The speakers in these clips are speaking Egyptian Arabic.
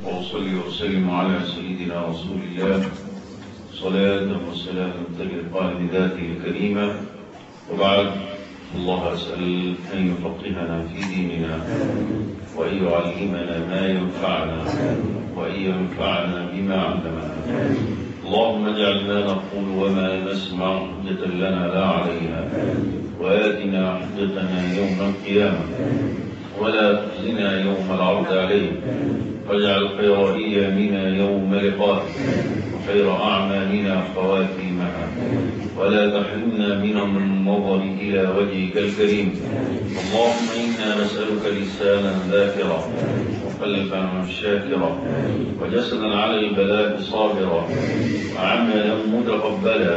وأصلي وأسلم على سيدنا رسول الله صلاة وسلام تلقى بذاته الكريمة وبعد الله أسأل أن يفقهنا في ديننا وأن يعلمنا ما ينفعنا وأن ينفعنا بما علمنا اللهم اجعل ما نقول وما نسمع حجة لنا لا علينا وآتنا حجتنا يوم القيامة ولا تخزنا يوم العرض عليك واجعل خير ايامنا يوم لقائك وخير اعمالنا خواتيمها ولا تحرمنا من النظر الى وجهك الكريم اللهم انا نسالك لسانا ذاكرا وقلبا شاكرا وجسدا على البلاء صابرا وعملا متقبلا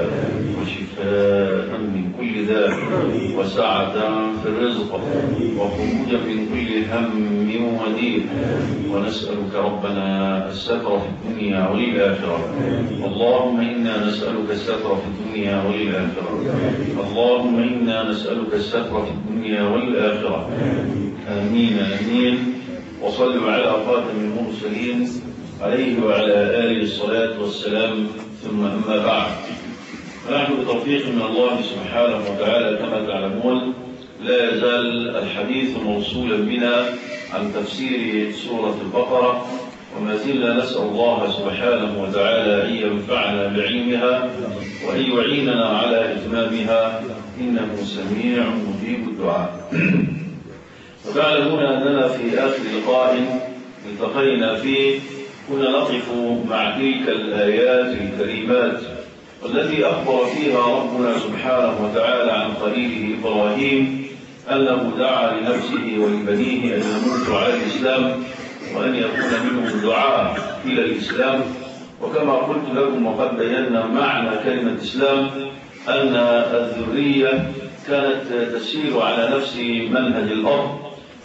وشفاء من كل داء وسعة في الرزق وخروجا من كل هم وضيق ونسألك ربنا الستر في الدنيا والآخرة اللهم إنا نسألك الستر في الدنيا والآخرة اللهم إنا نسألك الستر في الدنيا والآخرة آمين آمين وصلوا على خاتم المرسلين عليه وعلى آله الصلاة والسلام ثم أما بعد فنحن بتوفيق من الله سبحانه وتعالى كما تعلمون لا يزال الحديث موصولا بنا عن تفسير سورة البقرة وما زلنا نسأل الله سبحانه وتعالى أن ينفعنا بعلمها وأن يعيننا على إتمامها إنه سميع مجيب الدعاء وتعلمون أننا في آخر لقاء التقينا فيه كنا نقف مع تلك الآيات الكريمات والتي أخبر فيها ربنا سبحانه وتعالى عن خليله إبراهيم أنه دعا لنفسه ولبنيه أن يموتوا على الإسلام وأن يكون منهم دعاء إلى الإسلام وكما قلت لكم وقد بينا معنى كلمة إسلام أن الذرية كانت تسير على نفس منهج الأرض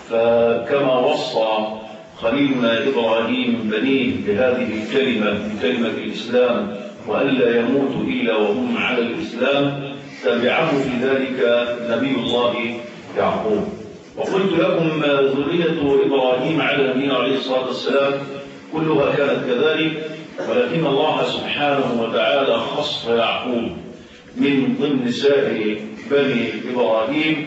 فكما وصى خليلنا إبراهيم بنيه بهذه الكلمة بكلمة الإسلام وألا يموتوا إلا وهم على الإسلام تبعه في ذلك نبي الله يعقوب وقلت لكم ذرية إبراهيم على نبينا عليه الصلاة والسلام كلها كانت كذلك ولكن الله سبحانه وتعالى خص يعقوب من ضمن سائر بني إبراهيم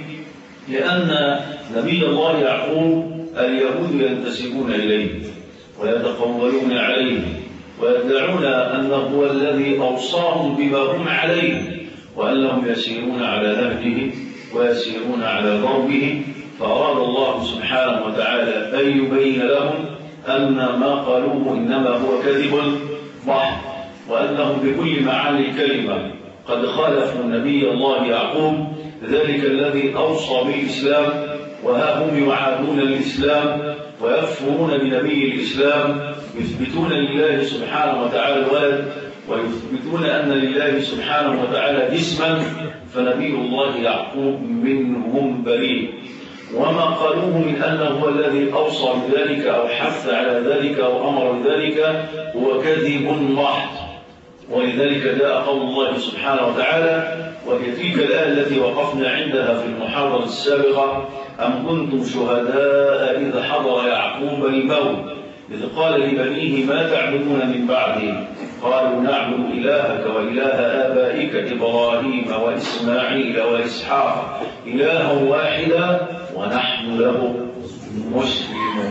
لأن نبي الله يعقوب اليهود ينتسبون إليه ويتقولون عليه ويدعون أنه هو الذي أوصاهم بما هم عليه وأنهم يسيرون على نهجه ويسيرون على ضربه فأراد الله سبحانه وتعالى أن يبين لهم أن ما قالوه إنما هو كذب محض وأنهم بكل معاني الكلمة قد خالفوا النبي الله يعقوب ذلك الذي أوصى بالإسلام وها هم يعادون الإسلام ويكفرون بنبي الإسلام يثبتون لله سبحانه وتعالى الولد ويثبتون أن لله سبحانه وتعالى جسما فنبي الله يعقوب منهم بريء وما قالوه من أنه هو الذي أوصى بذلك أو حث على ذلك أو أمر بذلك هو كذب محض ولذلك جاء قول الله سبحانه وتعالى وهي تلك الآية التي وقفنا عندها في المحاضرة السابقة أم كنتم شهداء إذ حضر يعقوب الموت إذ قال لبنيه ما تعبدون من بعدي قالوا نعبد إلهك وإله آبائك إبراهيم وإسماعيل وإسحاق إلها واحدا ونحن له مسلمون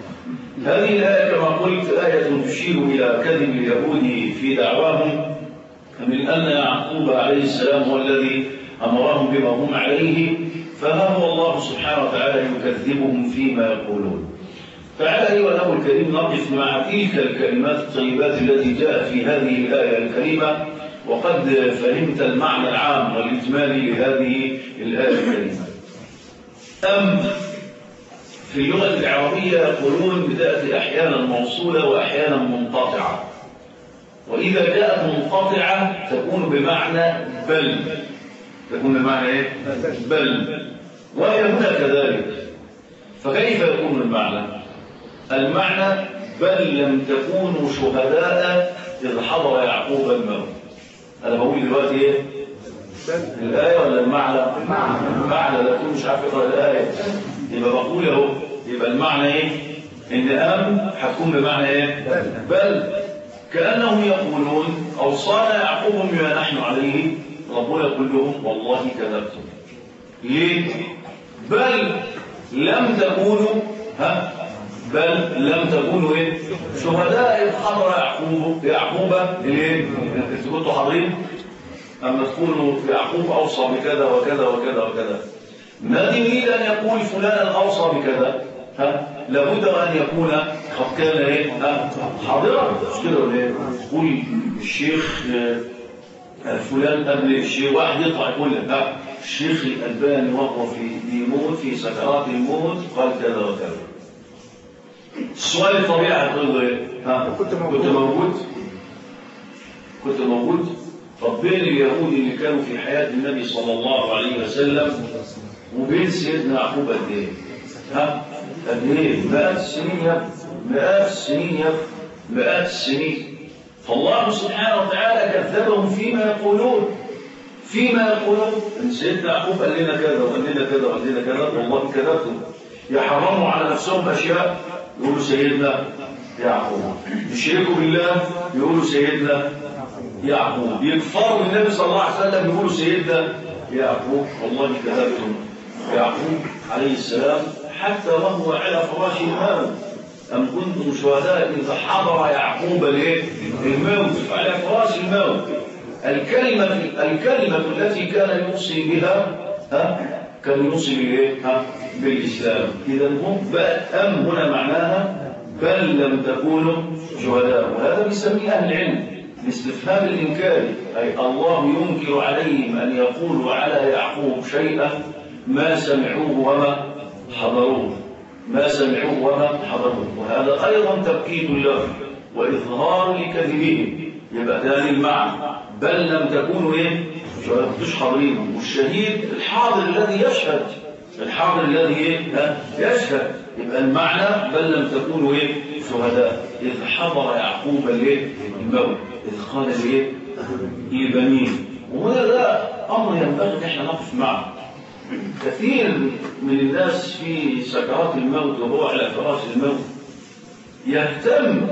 هذه الآية كما قلت آية تشير إلى كذب اليهود في دعواهم من أن يعقوب عليه السلام هو الذي أمرهم بما هم عليه فها هو الله سبحانه وتعالى يكذبهم فيما يقولون فعلى أيها الأخ الكريم نقف مع تلك الكلمات الطيبات التي جاءت في هذه الآية الكريمة وقد فهمت المعنى العام والإجمالي لهذه الآية الكريمة أم في اللغة العربية يقولون بتأتي أحيانا موصولة وأحيانا منقطعة وإذا جاءت منقطعة تكون بمعنى بل تكون بمعنى إيه؟ بل وهي هنا كذلك فكيف يكون المعنى؟ المعنى بل لم تكونوا شهداء إذ حضر يعقوب الموت أنا بقول دلوقتي إيه؟ الآية ولا المعنى؟ المعنى لا تكون مش عارف اقرا الآية يبقى بقول أهو يبقى المعنى إيه؟ ان ام هتكون بمعنى ايه بل كانهم يقولون اوصانا يعقوب بما نحن عليه ربنا يقول لهم والله كذبتم ليه بل لم تكونوا ها بل لم تكونوا ايه شهداء اذ حضر يعقوب يعقوب ليه انتوا كنتوا حاضرين اما تقولوا يعقوب اوصى بكذا وكذا وكذا وكذا ما يريد ان يقول فلان اوصى بكذا ها لابد ان يكون قد كان ايه ها؟ حاضرا مش كده ولا ايه قول الشيخ آه، فلان قبل الشيخ واحد يطلع يقول لك ها الشيخ الالباني وهو في يموت في سكرات الموت قال كذا وكذا السؤال الطبيعي هتقول له ايه ها كنت موجود. كنت موجود كنت موجود طب بين اليهود اللي كانوا في حياة النبي صلى الله عليه وسلم وبين سيدنا يعقوب قد ايه؟ ها؟ قد ايه؟ مئات السنين يا ابني مئات السنين يا ابني مئات السنين فالله سبحانه وتعالى كذبهم فيما يقولون فيما يقولون ان سيدنا يعقوب قال لنا كذا وقال لنا كذا وقال لنا كذا والله كذبتم يحرموا على نفسهم اشياء يقولوا سيدنا يعقوب يشركوا بالله يقولوا سيدنا يعقوب يكفروا بالنبي صلى الله عليه وسلم يقولوا سيدنا يعقوب والله كذبتم يعقوب عليه السلام حتى وهو على فراش الموت أم كنتم شهداء إذا حضر يعقوب الايه؟ الموت على فراش الموت الكلمة الكلمة التي كان يوصي بها ها كان يوصي بالايه؟ ها بالإسلام إذا هم بقت أم هنا معناها بل لم تكونوا شهداء وهذا بيسميه أهل العلم الاستفهام الإنكاري أي الله ينكر عليهم أن يقولوا على يعقوب شيئا ما سمعوه وما حضروه ما سمعوه وما حضروه وهذا أيضا تبكيت له وإظهار لكذبهم يبقى ده المعنى بل لم تكونوا إيه؟ ما كنتوش حاضرين والشهيد الحاضر الذي يشهد الحاضر الذي إيه؟ ها؟ يشهد يبقى المعنى بل لم تكونوا إيه؟ شهداء إذ حضر يعقوب الإيه؟ الموت إذ قال لإيه؟ لبنيه وهنا ده أمر ينبغي إن احنا نقف معه كثير من الناس في سكرات الموت وهو على فراش الموت يهتم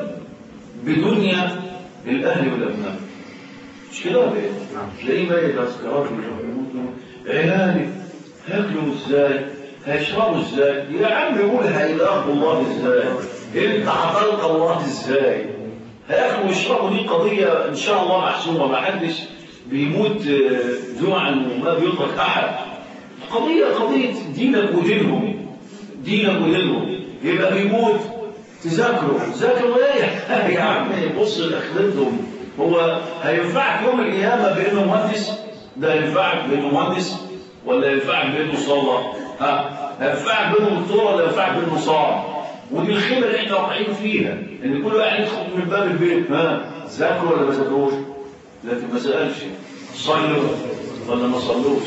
بدنيا الأهل والأبناء مش كده ولا ايه؟ تلاقيه ميت على سكرات الموت عيالي هياكلوا ازاي؟ هيشربوا ازاي؟ يا عم يقول هيلاقوا الله ازاي؟ انت هتلقى الله ازاي؟ هياكلوا ويشربوا دي قضية إن شاء الله محسومة ما حدش بيموت آه، جوعا وما بيترك أحد قضية قضية دينك ودينهم دينك ودينهم يبقى بيموت تذاكروا ذاكروا ايه يا عم بص لاخرتهم هو هينفعك يوم القيامة بأنه مهندس ده ينفعك بأنه مهندس ولا ينفعك بأنه صلى ها هينفعك بأنه دكتور ولا ينفعك بأنه صام ودي الخيمة اللي احنا واقعين فيها ان كل واحد يدخل من باب البيت ها ذاكروا ولا ما ذاكروش لكن ما سألش صلوا ولا ما صلوش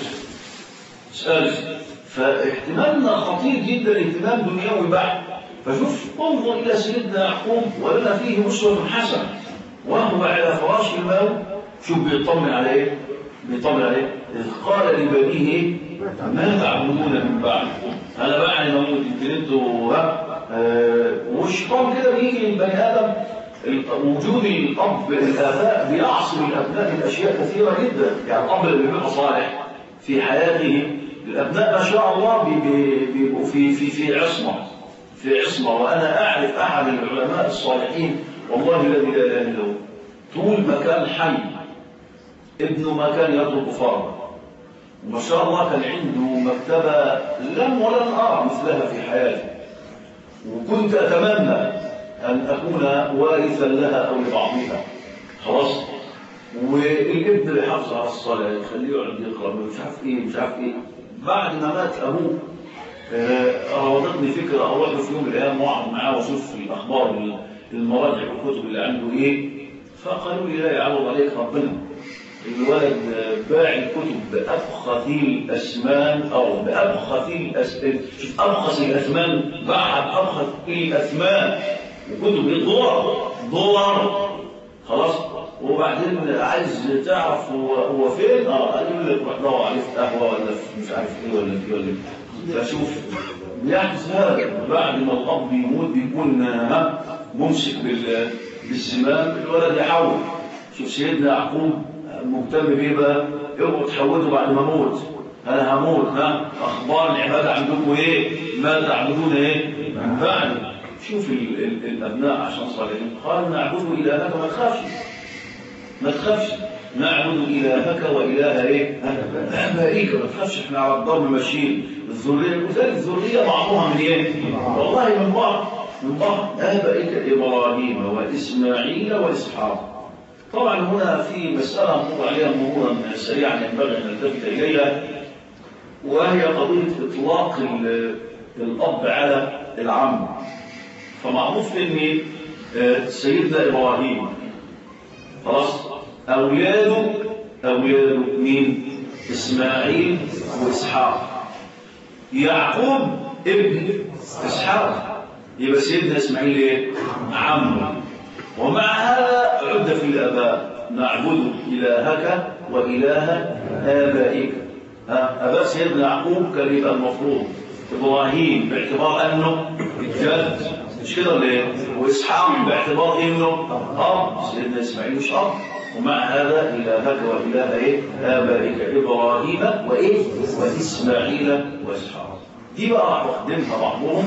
سألش فاحتمالنا خطير جدا اهتمام دنيوي بحت فشوف انظر الى سيدنا يعقوب ولنا فيه اسوه حسنه وهو على فراش الموت شوف بيطمن على ايه؟ بيطمن على ايه؟ اذ قال لبنيه ما تعبدون من بعد انا بقى انا موت يمكن انتوا ها آه، والشيطان كده بيجي للبني ادم وجود الاب الاباء بيعصم الابناء الاشياء كثيره جدا يعني الاب اللي بيبقى صالح في حياته الابناء ما شاء الله بي- بي- بيبقوا في في في عصمه في عصمه وانا اعرف احد العلماء الصالحين والله الذي لا اله الا هو طول ما كان حي ابنه ما كان يترك فرضا وما شاء الله كان عنده مكتبه لم ولن ارى مثلها في حياتي وكنت اتمنى ان اكون وارثا لها او لبعضها خلاص والابن اللي حافظ على الصلاه يخليه يقعد يقرا مش عارف ايه مش عارف ايه بعد ما مات ابوه آه، راودتني فكره اروح له في يوم من الايام واقعد معاه واشوف الاخبار المراجع والكتب اللي عنده ايه فقالوا لي لا يعوض عليك ربنا الولد آه، باع الكتب بأبخث الأثمان أو بأبخث الأثمان شوف أبخث الأثمان باعها بأبخث الأثمان وكتب الدولار دولار خلاص وبعدين عايز تعرف هو هو فين اه قال لك روح دور عليه في قهوه ولا في مش عارف ايه ولا في ولا في فشوف يحدث هذا بعد ما الاب يموت بيكون ها ممسك بال- بالزمام الولد يحول شوف سيدنا يعقوب مهتم بيه بقى اوعوا تحولوا بعد ما اموت انا هموت ها اخبار العباده عندكم ايه؟ ماذا تعبدون ايه؟ من بعد شوف ال- ال- الابناء عشان صالحين قال نعبد الهك ما تخافش ما تخافش نعبد إلهك وإله إيه؟ آبائك ما تخافش إحنا على الضرب ماشيين الذرية وذلك الذرية بعضها من إيه؟ والله من بعض من بعض آبائك إبراهيم وإسماعيل وإسحاق طبعا هنا في مسألة نمر عليها مرورا سريعا ينبغي أن نلتفت إليها وهي قضية إطلاق ال- الأب على العم فمعروف إن آه، سيدنا إبراهيم خلاص أولاده أولاده مين؟ إسماعيل وإسحاق يعقوب ابن إسحاق يبقى سيدنا إسماعيل إيه؟ عمه ومع هذا عد في الآباء نعبد إلهك وإله آبائك ها، آباء سيدنا يعقوب كان يبقى المفروض إبراهيم باعتبار أنه الجد مش كده ولا إيه؟ وإسحاق باعتبار أنه أب سيدنا إسماعيل مش أب ومع هذا إلهك وإله إيه؟ آبائك إبراهيم وإيه؟ وإسماعيل وإسحاق دي بقى راح واخدينها بعضهم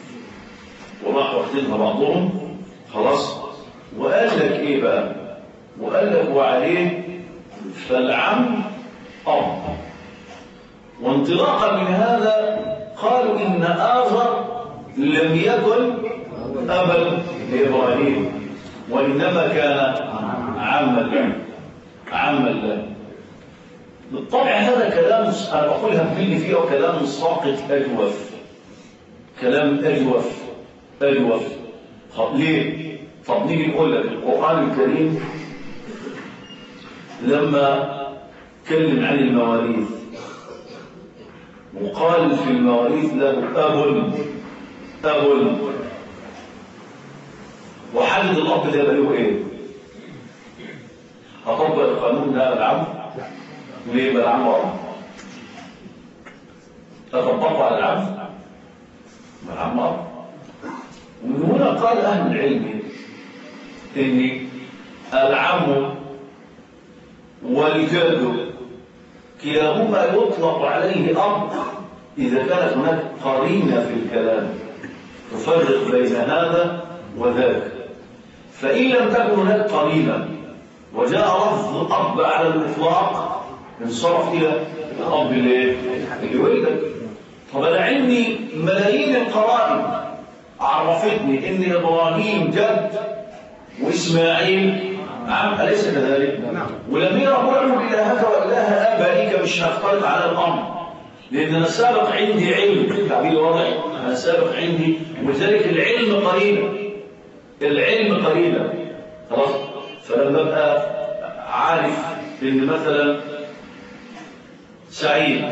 وراح واخدينها بعضهم خلاص وقال لك ايه بقى وقال لك وعليه فالعم اب وانطلاقا من هذا قالوا ان اخر لم يكن ابا لابراهيم وانما كان عما له عما له بالطبع هذا كلام انا بقولها بملي فيه وكلام ساقط اجوف كلام اجوف اجوف طب ليه طب نيجي نقول لك القرآن الكريم لما اتكلم عن المواريث وقال في المواريث له أب أب وحدد الأب ده يبقى له إيه؟ هطبق القانون ده على العم ليه يبقى العم أب؟ أطبقه على العم؟ ما العم أب ومن هنا قال أهل العلم إن العم والجد كلاهما يطلق عليه أب إذا كانت هناك قرينة في الكلام تفرق بين هذا وذاك فإن لم تكن هناك قرينة وجاء لفظ أب على الإطلاق انصرف إلى الأب اللي اللي ولدك طب أنا عندي ملايين القرائن عرفتني ان ابراهيم جد واسماعيل عم اليس كذلك نعم. ولم يرى اعبد الهك واله ابائك مش هختلط على الامر لان انا سابق عندي علم تعبير وضعي انا سابق عندي ولذلك العلم قرينه العلم قرينه خلاص فلما ابقى عارف ان مثلا سعيد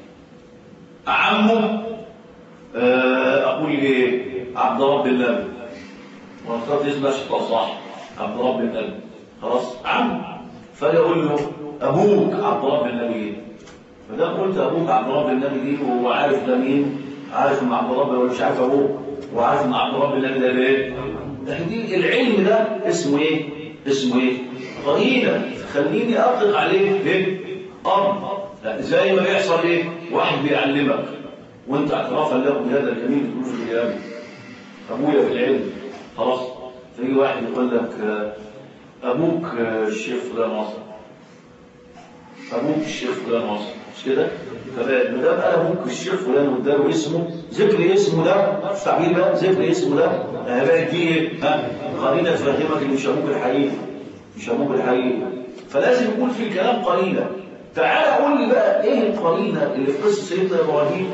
عمه آه، اقول ايه عبد رب النبي واخترت اسم اشطر صح عبد رب النبي خلاص عم فيقول له ابوك عبد رب النبي فده قلت ابوك عبد رب النبي دي وهو عارف ده مين عارف ان عبد رب ولا مش عارف ابوه وعارف ان عبد رب النبي ده ايه لكن دي العلم ده اسمه ايه اسمه ايه قرينه خليني اطلق عليه ايه اب زي ما بيحصل ايه واحد بيعلمك وانت اعترافا له بهذا الكمين تقول في القيامه ابويا في العلم خلاص فيجي واحد يقول لك آه، ابوك آه، الشيخ فلان وصل ابوك الشيخ فلان وصل مش كده؟ فبقى ما دام انا ابوك الشيخ فلان واداله اسمه ذكر اسمه ده مش تعبير بقى ذكر اسمه ده آه، بقى دي ايه؟ ها قرينه تفهمك ان مش ابوك الحقيقي مش ابوك الحقيقي فلازم يكون في الكلام قرينه تعال قول لي بقى ايه القرينه اللي في قصه سيدنا ابراهيم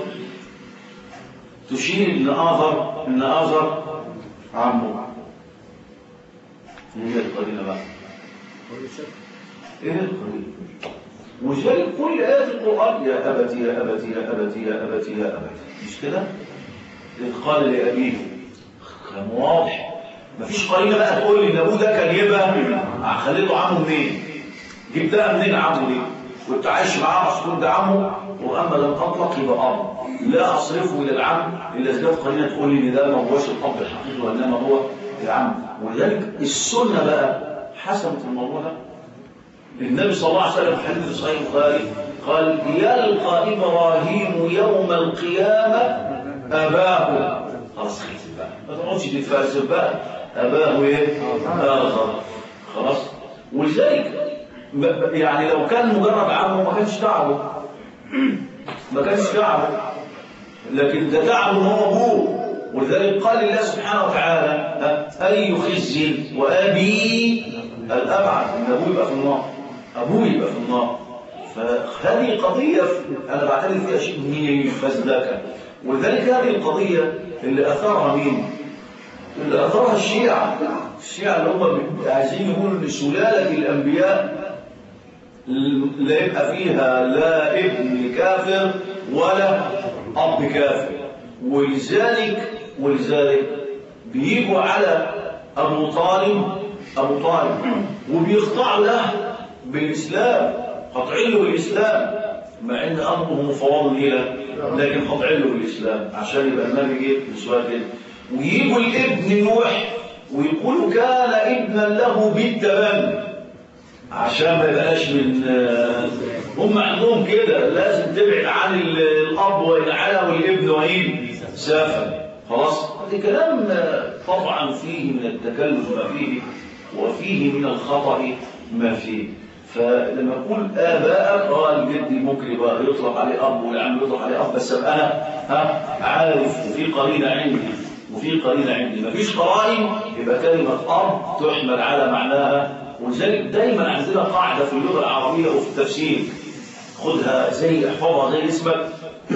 تشير ان اذر ان اذر عمه ايه القرينه بقى ايه القرينه وجاي كل ايات القران يا ابتي يا ابتي يا ابتي يا ابتي يا ابتي مش كده اذ قال لابيه كلام واضح مفيش قرينه بقى تقول لي ان ابوه ده كان يبقى خليته عمه منين جبتها منين عمه دي كنت عايش معاه مسكون ده عمه واما لم اطلق يبقى اب لا اصرفه الى العم الا اذا كانت قرينه تقول لي ان ده ما هوش الاب الحقيقي وانما هو العم ولذلك السنه بقى حسمت الموضوع ده النبي صلى الله عليه وسلم في حديث صحيح البخاري قال يلقى ابراهيم يوم القيامه اباه خلاص خلصت بقى ما تقعدش تتفلسف بقى اباه ايه؟ اخر خلاص ولذلك ب- يعني لو كان مجرد عمه ما كانش تعبه ما كانش تعبه لكن ده تعبه هو ابوه ولذلك قال الله سبحانه وتعالى ها، اي خزي وابي الابعد ان ابوه يبقى في النار ابوه يبقى في النار فهذه قضيه انا بعتبر فيها شيء من فزلكه ولذلك هذه القضيه اللي اثارها مين؟ اللي اثارها الشيعه الشيعه اللي هم عايزين يقولوا ان سلاله الانبياء لا يبقى فيها لا ابن كافر ولا اب كافر ولذلك ولذلك بيجوا على ابو طالب ابو طالب وبيخضع له بالاسلام قطعين له بالاسلام مع ان امره مفوض الى لكن قطعين له بالاسلام عشان يبقى النبي جه بسؤال كده ويجوا الابن نوح ويقولوا كان ابنا له بالتبني عشان ما يبقاش من آه، هم عندهم كده لازم تبعد عن ال- الاب وان علا والابن وان سافر خلاص هذا كلام آه، طبعا فيه من التكلف ما فيه وفيه من الخطا ما فيه فلما اقول اباء اه الجد ممكن يبقى يطلق عليه اب والعم يطلق عليه اب بس أبقى انا ها عارف وفي قرينه عندي وفي قرينه عندي مفيش قرائن يبقى كلمه اب تحمل على معناها ولذلك دايما عندنا قاعده في اللغه العربيه وفي التفسير خدها زي احفظها زي اسمك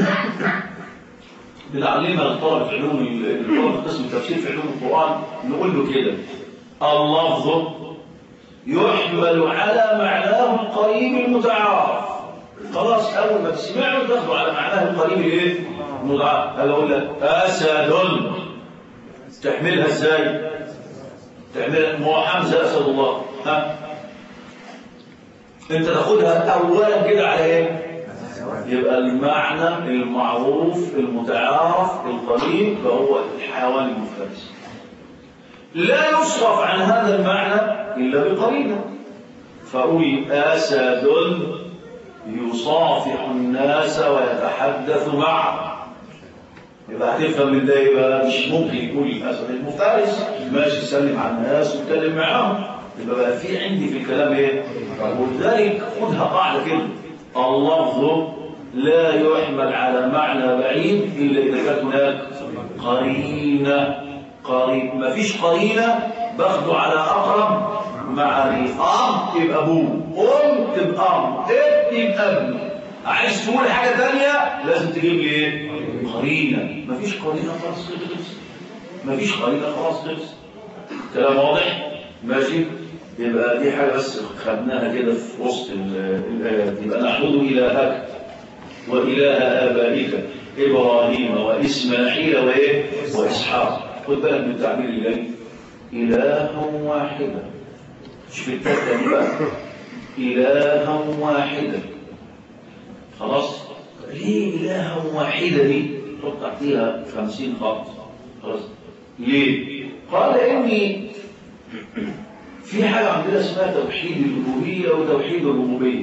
بنعلمها لطلبه علوم ال- طلبه قسم التفسير في علوم القران نقول له كده اللفظ يحمل على معناه القريب المتعارف خلاص اول ما تسمعه تاخده على معناه القريب الايه المتعارف هذا اقول لك اسد تحملها ازاي تعمل ما هو حمزه اسد الله ها انت تاخدها اولا كده على ايه يبقى المعنى المعروف المتعارف القريب فهو الحيوان المفترس لا يصرف عن هذا المعنى الا بقرينه فأقول اسد يصافح الناس ويتحدث معه يبقى هتفهم من ده يبقى مش ممكن يكون الاسد المفترس ماشي يسلم على الناس ويتكلم معاهم يبقى بقى في عندي في الكلام ايه ولذلك خدها قاعده كده اللفظ لا يحمل على معنى بعيد الا اذا كانت هناك قرينه قريب ما فيش قرينه باخده على اقرب معاني اب يبقى ابوه ام تبقى ام ابن يبقى ابن عايز تقول حاجه ثانيه لازم تجيب لي ايه قرينه مفيش قرينه خلاص خلص مفيش قرينه خلاص خلص كلام واضح ماشي يبقى دي حاجه بس خدناها كده في وسط ال- الايات يبقى نعبد الهك واله ابائك ابراهيم واسماعيل وايه واسحاق خد بالك من التعبير اللي جاي الها واحدا شوف التالتة دي بقى الها واحدا خلاص ليه إلها واحدة دي حط تحتيها خمسين خط خلاص ليه قال إني في حاجة عندنا اسمها توحيد الألوهية وتوحيد الربوبية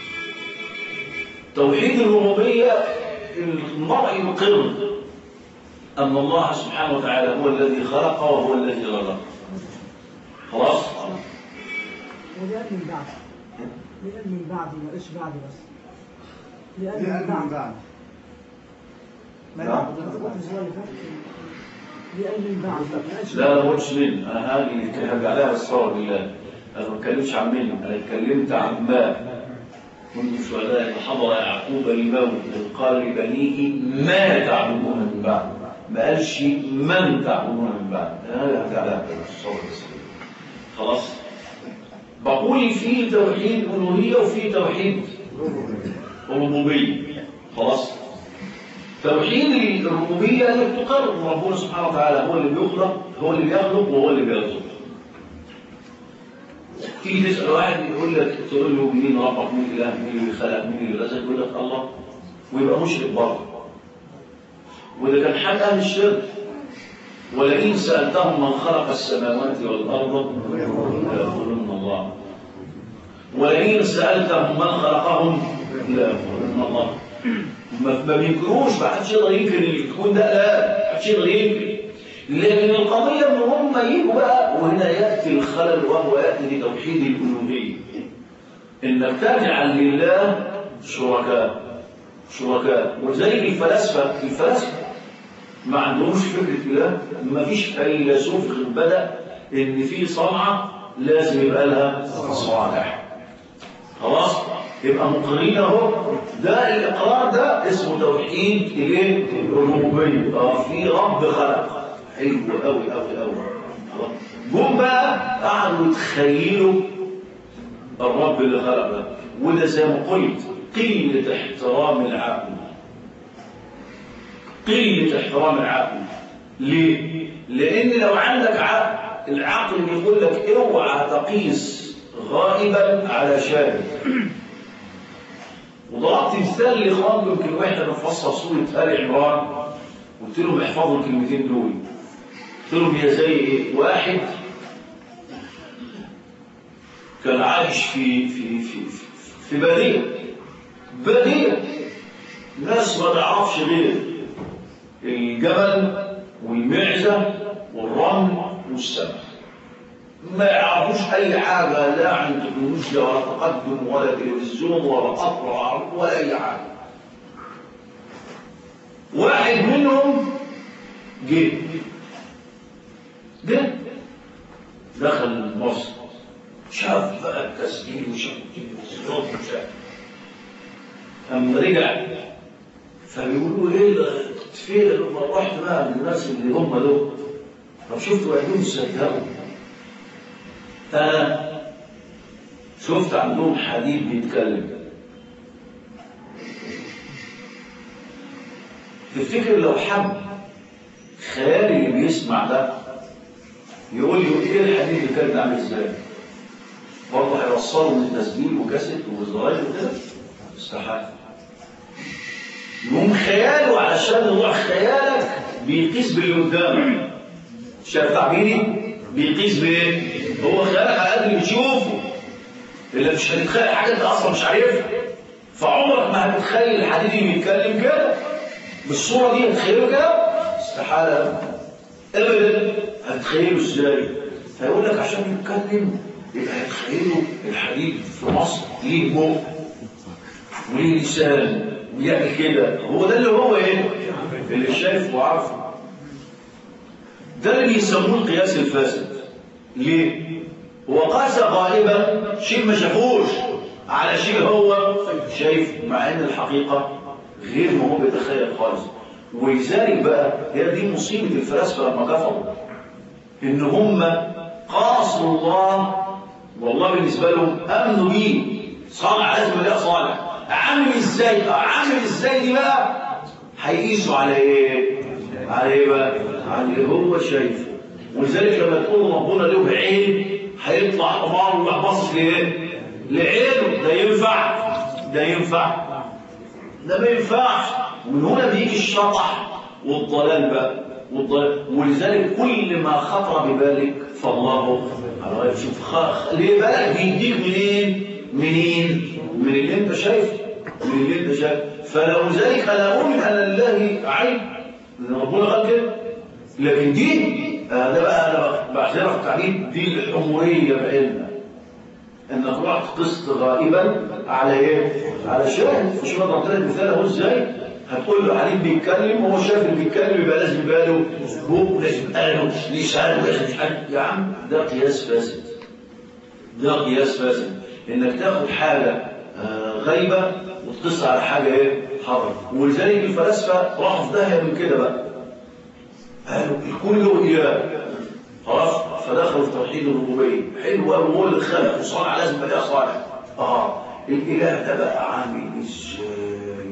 توحيد الربوبية المرء يقر أن الله سبحانه وتعالى هو الذي خلق وهو الذي رزق خلاص ولأن من بعد لأن من بعد ما إيش بعد بس لأن لأن من بعد من بعد ما نعم. نعبد أنا من قلت بعد. الأسبوع اللي فات لأن من بعد ما إيش لا لا قلتش من انا هاجي هرجع لها الصور بالله انا ما بتكلمش عن من انا اتكلمت عن ما منذ شهداء حضر يعقوب الموت إذ قال لبنيه ما تعبدون من بعد ما قالش من تعبدون من بعد انا هرجع لها الصور بس خلاص بقول في توحيد الوهيه وفي توحيد الربوبيه خلاص توحيد الربوبية انك تقر ان ربنا سبحانه وتعالى هو اللي بيخلق هو اللي بيخلق وهو اللي بيرزق. تيجي تسأل واحد يقول لك تقول له مين ربك مين الاله مين اللي خلق مين اللي رزق يقول لك الله ويبقى مشرك برضه وده كان حال اهل الشرك ولئن سالتهم من خلق السماوات والارض ليقولن الله ولئن سالتهم من خلقهم ليقولن الله ما ما بينكروش ما حدش يقدر ينكر اللي تكون ده لا ما حدش يقدر ينكر لكن القضيه ان هم يجوا بقى وهنا ياتي الخلل وهو ياتي لتوحيد الالوهيه انك تجعل لله شركاء شركاء ولذلك الفلاسفه الفلاسفه ما عندهمش فكره اله ما فيش فيلسوف بدا ان في صنعه لازم يبقى لها صالح خلاص يبقى مقرين اهو ده الاقرار ده اسمه توحيد الايه الربوبيه اه في رب خلق حلو قوي قوي قوي جم بقى قعدوا يتخيلوا الرب اللي خلق ده وده زي ما قلت قله احترام العقل قله احترام العقل ليه لان لو عندك عقل العقل بيقول لك اوعى تقيس غائبا على شاهد وضربت مثال لاخوان يمكن واحنا بنفسر سوره ال عمران قلت لهم احفظوا الكلمتين دول قلت لهم هي زي ايه؟ واحد كان عايش في في في في, في باديه باديه ناس ما تعرفش غير الجبل والمعزه والرمل والسمك ما يعرفوش اي حاجه لا عن تكنولوجيا ولا تقدم ولا تلفزيون ولا قطر ولا اي حاجه واحد منهم جه جه دخل مصر شاف بقى التسجيل وشاف الصوت وشاف اما رجع فبيقولوا ايه ده كنت فين لما رحت بقى للناس اللي هم دول طب شفتوا عينيهم صدقوا انا شفت عندهم حديد بيتكلم تفتكر لو حد خيالي اللي بيسمع ده يقول له ايه الحديد اللي كان عامل ازاي برضه هيوصله من تسجيل وكاسيت وزراير وكده استحاله يقوم خياله علشان نوع خيالك بيقيس باللي قدامك شايف تعبيري بيقيس بايه هو خيالك على قد اللي بتشوفه اللي مش هتتخيل حاجه انت اصلا مش عارفها فعمرك ما هتتخيل الحديد اللي بيتكلم كده بالصوره دي هتخيله كده استحاله ابدا هتخيله ازاي فيقول لك عشان يتكلم يبقى هتخيله الحديد في مصر ليه بق وليه لسان ويعمل كده هو ده اللي هو ايه اللي شايف وعارفه ده اللي بيسموه القياس الفاسد ليه هو قاس غالبا شيء ما شافوش على شيء هو شايف مع ان الحقيقه غير ما هو بيتخيل خالص ولذلك بقى هي دي مصيبه الفلاسفه لما كفروا ان هم قاصوا الله والله بالنسبه لهم امنوا بيه صالح لازم يلاقي صالح عامل ازاي بقى عامل ازاي دي بقى هيقيسوا على ايه على ايه بقى على اللي هو شايفه ولذلك لما تقول ربنا له عين هيطلع حمار ويروح باصص لايه لعينه ده ينفع ده ينفع ده ما ينفعش ومن هنا بيجي الشطح والضلال بقى والضلال ولذلك كل ما خطر ببالك فالله على غير شوف خ... ليه بالك بيديك منين منين من اللي انت شايفه من اللي انت شايفه فلو ذلك انا اؤمن ان لله عين ان ربنا قال كده لكن دي آه ده بقى انا بعتبرها في تعبير دي الحموريه بعلمها انك رحت قسط غائبا على ايه؟ على شاهد مش ضربت لك مثال اهو ازاي؟ هتقول له حديد بيتكلم وهو شايف اللي بيتكلم يبقى لازم يبقى له بوق لازم يبقى له لسان لازم يا عم ده قياس فاسد ده قياس فاسد انك تاخد حاجه آه غايبه وتقص على حاجه ايه؟ حاضره ولذلك الفلاسفه راحوا في داهيه من كده بقى قالوا الكل له اله خلاص فدخلوا في توحيد الربوبيه حلو قوي هو اللي خلق وصانع لازم يبقى ليها صالح اه الاله ده بقى عامل ازاي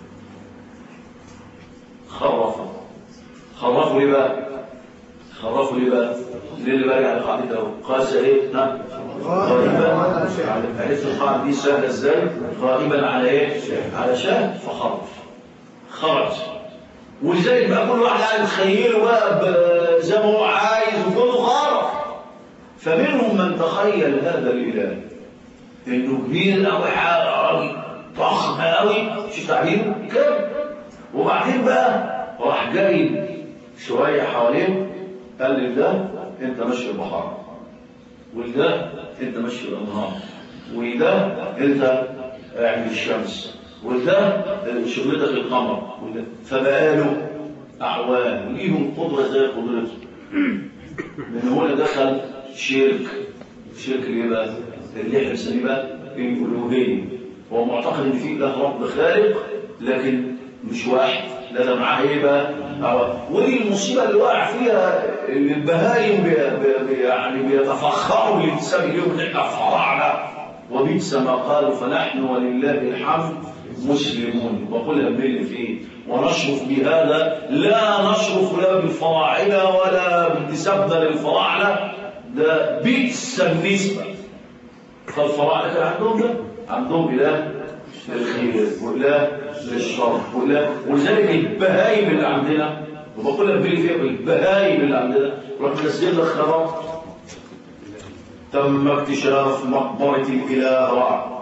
خرفوا خرفوا ليه بقى خرفوا ليه بقى ليه اللي برجع لقاعدته اهو قاس ايه نعم غائبا عرفت القاعده دي سهله ازاي غائبا على ايه على شاهد فخرف خرج ولذلك بقى كل واحد قاعد يتخيله بقى ب- زي ما هو عايز وكله خرج فمنهم من تخيل هذا الاله انه كبير قوي حاجه قوي ضخم قوي شوف تعبيره كده وبعدين بقى راح جايب شويه حواليه قال لي ده انت ماشي البحار وده انت ماشي الانهار وده انت اعمل الشمس وده شغلتك القمر وده فبقى له اعوان ليهم قدره زي قدرته من هنا دخل شرك شرك ايه بقى؟ اللي احنا بنسميه بقى الالوهيه هو معتقد ان في اله رب خالق لكن مش واحد لا ده معاه ايه بقى؟ أعوان. ودي المصيبه اللي واقع فيها اللي البهايم بي بي بي يعني بيتفخروا بالانتساب اليوم ان احنا فراعنه وبئس ما قالوا فنحن ولله الحمد مسلمون وقل أبل فيه ونشرف بهذا لا نشرف لا بالفراعنة ولا بانتسابنا للفراعنة ده بئس النسبة فالفراعنة كان عندهم ده عندهم إله للخير وإله للشر وإله ولذلك البهايم اللي عندنا وبقول أبل فيه البهايم اللي عندنا روح منزل لك خبر تم اكتشاف مقبرة الإله رع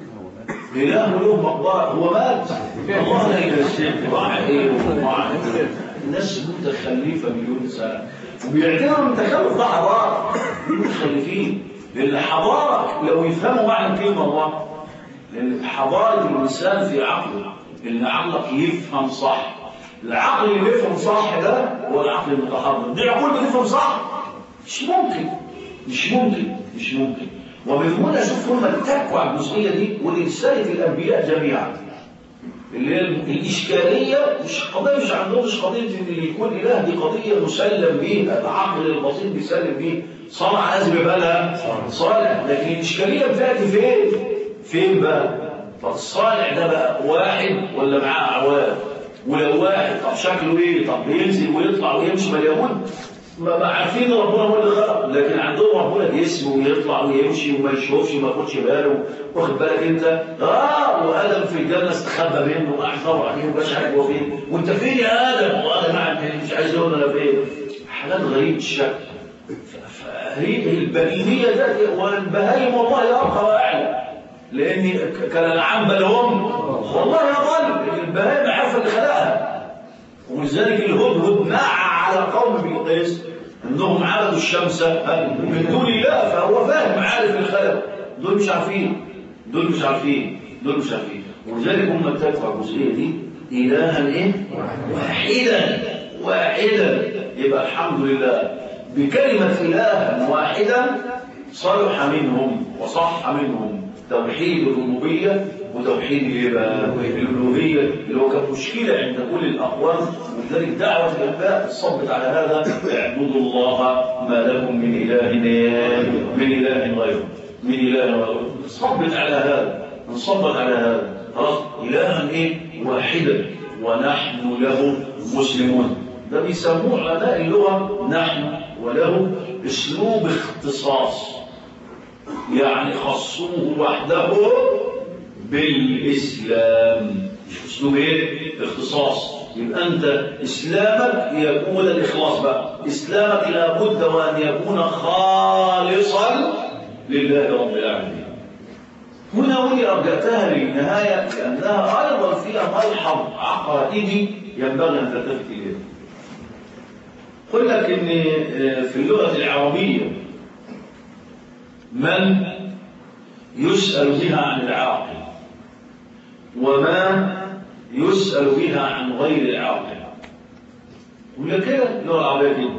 إله له مقبرة هو مات الله لا يكشف راح إيه وراح إيه. الناس متخلفة مليون سنة وبيعتبروا ان التخلف ده حضارة متخلفين لأن الحضارة لو يفهموا معنى كلمة الله لأن حضارة الإنسان في عقله إن عقلك يفهم صح العقل اللي بيفهم صح ده هو العقل المتحضر دي عقول بتفهم صح مش ممكن مش ممكن مش ممكن ومن هنا شوف هم اتكوا على الجزئيه دي ورساله الانبياء جميعا اللي هي الاشكاليه مش قضيه مش عندهم مش قضيه ان اللي يكون اله دي قضيه مسلم بيها العقل البسيط بيسلم بيه صنع لازم يبقى لها صالح لكن الاشكاليه بتاتي فين؟ فين بقى؟ طب الصالح ده بقى واحد ولا معاه اعوان؟ ولو واحد طب شكله ايه؟ طب بينزل ويطلع ويمشي ما اليهود ما ما عارفين ربنا هو اللي خلق لكن عندهم ربنا جسم ويطلع ويمشي وما يشوفش وما ياخدش باله واخد بالك انت اه وادم في الجنه استخبى منه وقاعد يدور عليه ومش عارف هو فين وانت فين يا ادم وادم قاعد مش عايز يقول انا فين حالات غريب الشكل فهي البهيميه ده والبهايم والله ارقى واعلى لان ك- كالانعام بل هم والله يضل لكن البهايم عارفه اللي خلقها ولذلك الهدهد مع على قوم بلقيس انهم عبدوا الشمس من دون الله فهو فاهم عارف الخلق دول مش عارفين دول مش عارفين دول مش عارفين ولذلك هم اتفقوا على الجزئيه دي الها ايه؟ واحدا واحدا يبقى الحمد لله بكلمه اله واحدا صلح منهم وصح منهم توحيد الربوبيه وتوحيد الايه بقى؟ الالوهيه اللي هو كانت مشكله عند كل الاقوام ولذلك دعوه الانبياء صبت على هذا اعبدوا الله ما لكم من اله من اله غيره من اله غيره صبت على هذا انصبت على هذا خلاص الها ايه؟ واحدا ونحن له مسلمون ده بيسموه علماء اللغه نحن وله اسلوب اختصاص يعني خصوه وحده بالإسلام مش أسلوب إيه؟ اختصاص يبقى أنت إسلامك يكون الإخلاص بقى إسلامك لابد وأن يكون خالصا لله رب العالمين هنا ولي رجعتها للنهاية لأنها أيضا فيها ملحظ عقائدي ينبغي أن تلتفت إليه قل لك إن في اللغة العربية من يسأل بها عن العاقل وما يسأل بها عن غير العاقل ولا كده اللغة العربية كده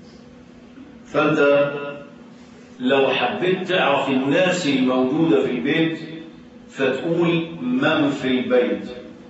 فأنت لو حبيت تعرف الناس الموجودة في البيت فتقول من في البيت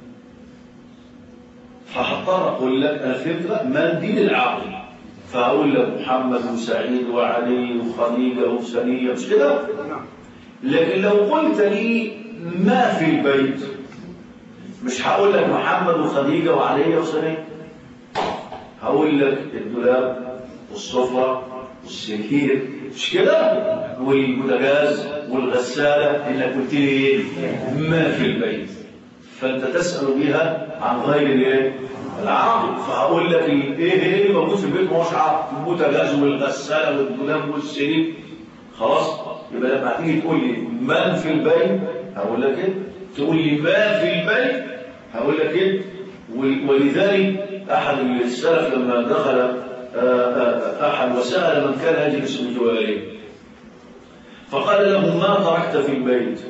فهضطر أقول لك أنا فهمت بقى من دين العاقل فأقول لك محمد وسعيد وعلي وخديجة وسنية مش كده؟ لكن لو قلت لي ما في البيت مش هقول لك محمد وخديجة وعلي وسنية هقول لك الدولاب والسفرة والسرير مش كده؟ والبوتاجاز والغسالة انك قلت لي ايه؟ ما في البيت فانت تسال بها عن غير الايه العقل فهقول لك ال- ايه ايه اللي موجود في البيت ما هوش عقل البوتاجاز والغساله والدولاب والسرير خلاص يبقى لما تيجي تقول لي من في البيت هقول لك ايه تقول لي ما في البيت هقول لك ايه ول- ولذلك احد السلف لما دخل آه، آه، احد وسال من كان يجلس بجواره فقال له ما تركت في البيت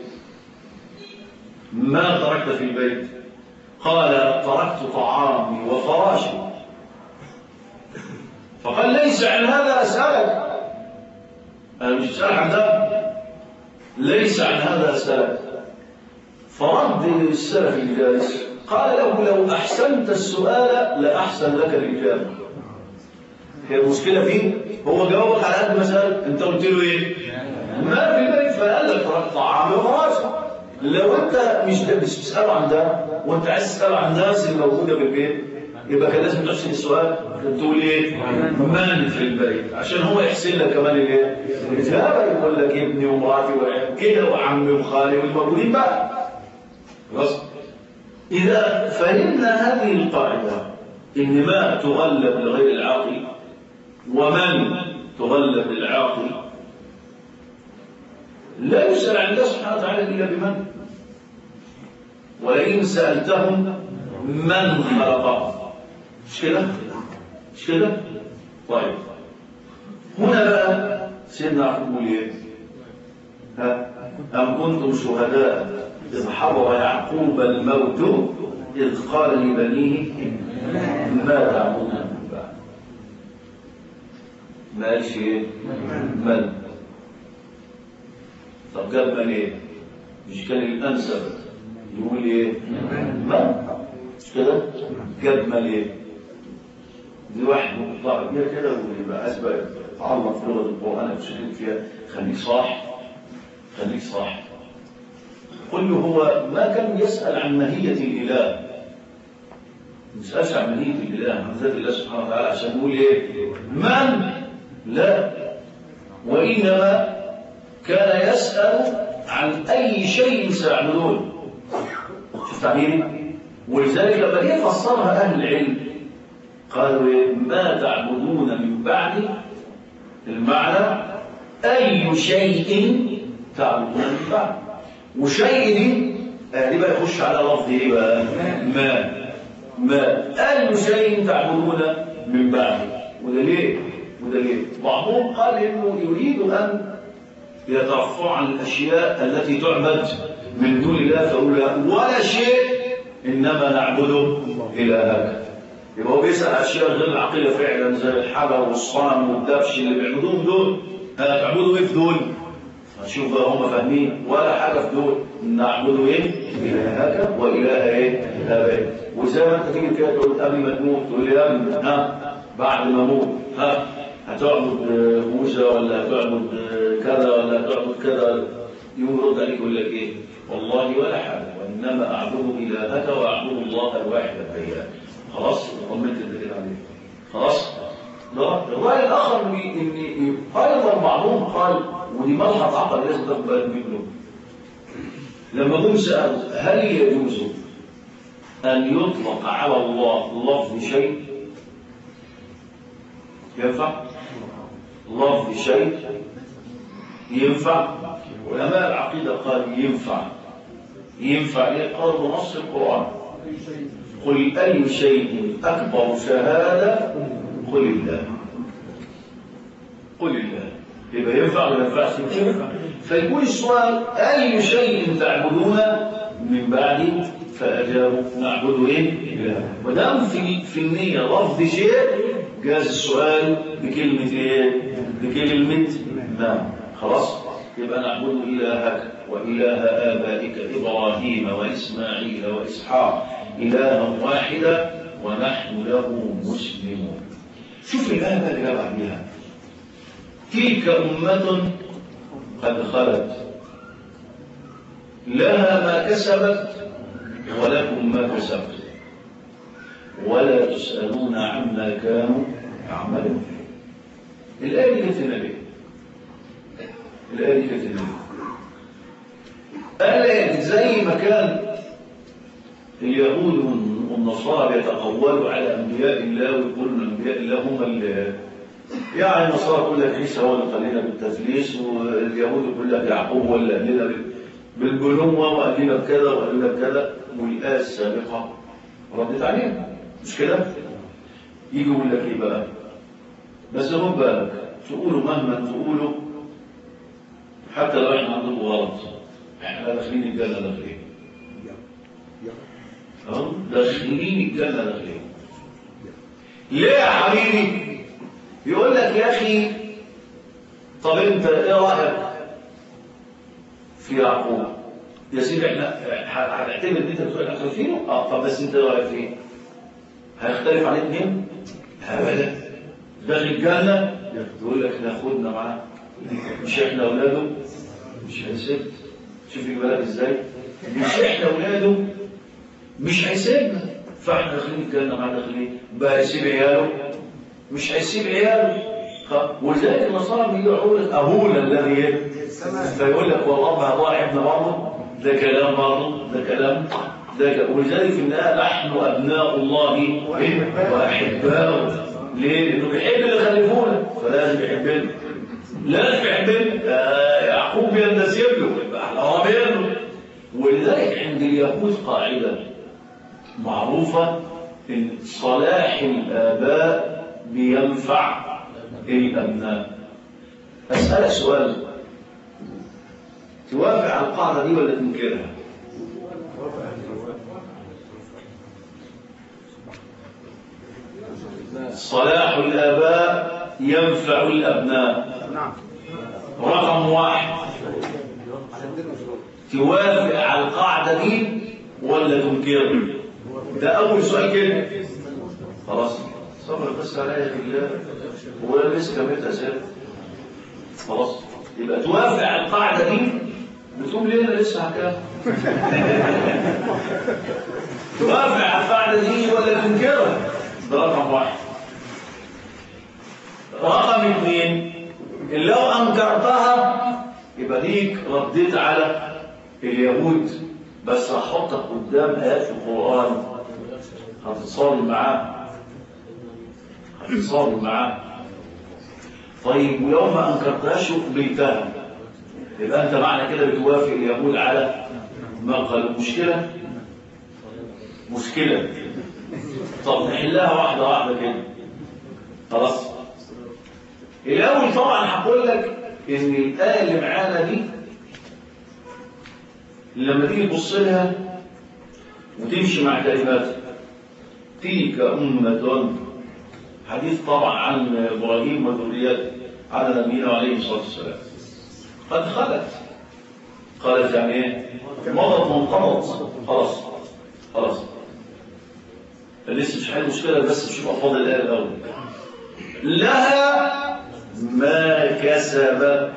ما تركت في البيت قال تركت طعامي وفراشي فقال ليس عن هذا أسألك أنا مش أسألك عن ده ليس عن هذا أسألك فرد السلف اللي جالس قال له لو أحسنت السؤال لأحسن لك الإجابة هي المشكلة فيه هو جاوبك على قد ما سألك أنت قلت له إيه؟ ما في البيت فقال لك تركت طعامي وفراشي لو انت مش مش بتساله عن ده وانت عايز تساله عن الناس اللي موجوده في البيت يبقى كان لازم تحسن السؤال تقول ايه؟ من في البيت عشان هو يحسن لك كمان الايه؟ الاجابه يقول لك ابني ومراتي وعيال كده وعمي وخالي والموجودين بقى خلاص اذا فهمنا هذه القاعده ان ما تغلب لغير العاقل ومن تغلب للعاقل لا يسأل عن الله سبحانه وتعالى إلا بمن ولئن سألتهم من خلقهم مش كده؟ مش كده؟ طيب هنا بقى سيدنا يعقوب يقول ايه؟ ها؟ أم كنتم شهداء إذ حضر يعقوب الموت إذ قال لبنيه ما تعبدون من بعد ما قالش ايه؟ من طب جاب من ايه؟ مش كان الانسب يقول ايه؟ من؟ مش كده؟ جاب من ايه؟ دي واحد مقطع كبير كده ويبقى اسبق تعلق في لغه القران بشكل فيها خليك صاح خليك صاح قل له هو ما كان يسال عن ماهيه الاله ما يسالش عن ماهيه الاله عن ذات الله سبحانه وتعالى عشان يقول ايه؟ من؟ لا وانما كان يسأل عن أي شيء سيعبدون شوف تعبيري ولذلك لما جه فسرها أهل العلم قالوا إيه؟ ما تعبدون من بعدي المعنى أي شيء تعبدون من بعد وشيء دي آه، دي بقى يخش على لفظ ايه بقى ما ما أي شيء تعبدون من بعدي وده ليه وده ليه بعضهم قال انه يريد ان يترفع عن الأشياء التي تعبد من دون الله فأقول لا ولا شيء إنما نعبده إلهك يبقى هو بيسأل أشياء غير العقيدة فعلا زي الحجر والصنم والدبش اللي بيعبدوهم دول ها تعبدوا إيه في دول؟ شوف بقى هم فاهمين ولا حاجة في دول نعبده إيه؟ إلهك وإله إيه؟ آبائك وزي ما أنت تيجي كده تقول قبل ما تموت تقول لي يا ابني ها بعد ما أموت ها هتعبد موسى ولا هتعبد كذا ولا هتعبد كذا يقوم يرد عليك يقول لك ايه؟ والله ولا حاجه وانما اعبد الهك واعبد الله الواحد الديان خلاص طمنت انت كده عليه خلاص؟ ده الراي الاخر ان ان ايضا بعضهم قال ودي ملحظ عقل لازم تاخد بالك منه لما جم سالوا هل يجوز ان يطلق على الله لفظ شيء ينفع؟ لفظ شيء ينفع علماء العقيدة قال ينفع ينفع ليه؟ قالوا بنص القرآن قل أي شيء أكبر شهادة قل الله قل الله يبقى ينفع ولا ينفعش ينفع فيكون السؤال أي شيء تعبدون من بعدي فأجابوا نعبد إيه؟ إله ودام في في النية لفظ شيء جاز السؤال بكلمة إيه؟ بكلمة نعم خلاص يبقى نعبد إلهك وإله آبائك إبراهيم وإسماعيل وإسحاق إلها واحدا ونحن له مسلمون شوف الآية بقى اللي بعديها تلك أمة قد خلت لها ما كسبت ولكم ما كسبت ولا تسألون عما كانوا يعملون الآية دي كانت ليه؟ الآية دي كانت ليه؟ قال زي ما كان اليهود والنصارى بيتقولوا على انبياء الله ويقولوا ان انبياء الله هم اللي يعني النصارى يقول لك عيسى هو اللي خلينا بالتثليث واليهود يقول لك يعقوب هو اللي قال لنا بالبنوه وقال لنا بكذا وقال لنا بكذا والايه السابقه ردت عليها مش كده؟ يجي يقول لك ايه بقى؟ بس خد بالك تقولوا مهما تقولوا حتى لو احنا عندكم غلط احنا داخلين الجنه داخلين أهو داخلين الجنه داخلين ليه يا حبيبي؟ يقول لك يا اخي طب انت ايه رايك في يعقوب؟ يا سيدي احنا هتعتمد ان انت بتقول احنا فيه؟ اه طب بس انت ايه رايك فيه؟ هيختلف عليه اثنين؟ ابدا داخل الجنه يقول لك ناخدنا معاه مش احنا اولاده مش هيسيب شوف بالك ازاي مش احنا اولاده مش هيسيبنا فاحنا داخلين الجنه مع داخلين بقى هيسيب عياله مش هيسيب عياله خ- ولذلك النصارى بيقولوا لك ابونا الذي ايه فيقول لك والله هضاع ابن برضه ده كلام برضه ده كلام ده ك- ولذلك في النهايه نحن ابناء الله إيه؟ واحباؤه ليه؟ لانه بيحب اللي خلفونا فلازم يحبنا لازم يحبنا آه، يعقوب ينتسب له يبقى احنا قرابين له ولذلك عند اليهود قاعده معروفه ان صلاح الاباء بينفع الابناء اسالك سؤال توافق على القاعده دي ولا تنكرها صلاح الاباء ينفع الابناء نعم رقم واحد توافق على القاعدة دي ولا تنكر ده أول سؤال كده خلاص صبر بس على آية الله ولا لسه كملت أسئلة خلاص يبقى توافق على القاعدة دي بتقوم ليه أنا لسه هكذا توافق على القاعدة دي ولا تنكرها ده رقم واحد رقم اثنين لو انكرتها يبقى ديك رديت على اليهود بس هحطك قدام ايات في القران هتتصادم معاه هتتصادم معاه طيب ولو ما انكرتهاش وقبلتها يبقى انت معنى كده بتوافق اليهود على ما قالوا مشكله مشكله طب نحلها واحده واحده كده خلاص الأول طبعا هقول لك إن الآية اللي معانا دي لما تيجي تبص لها وتمشي مع كلماتها تلك أمة حديث طبعا عن إبراهيم وذريته على نبينا عليه الصلاة والسلام قد خلت خلت يعني إيه؟ مضت وانقضت خلاص خلاص لسه مش حل مشكلة بس نشوف أفضل الآية الأول لها ما كسبت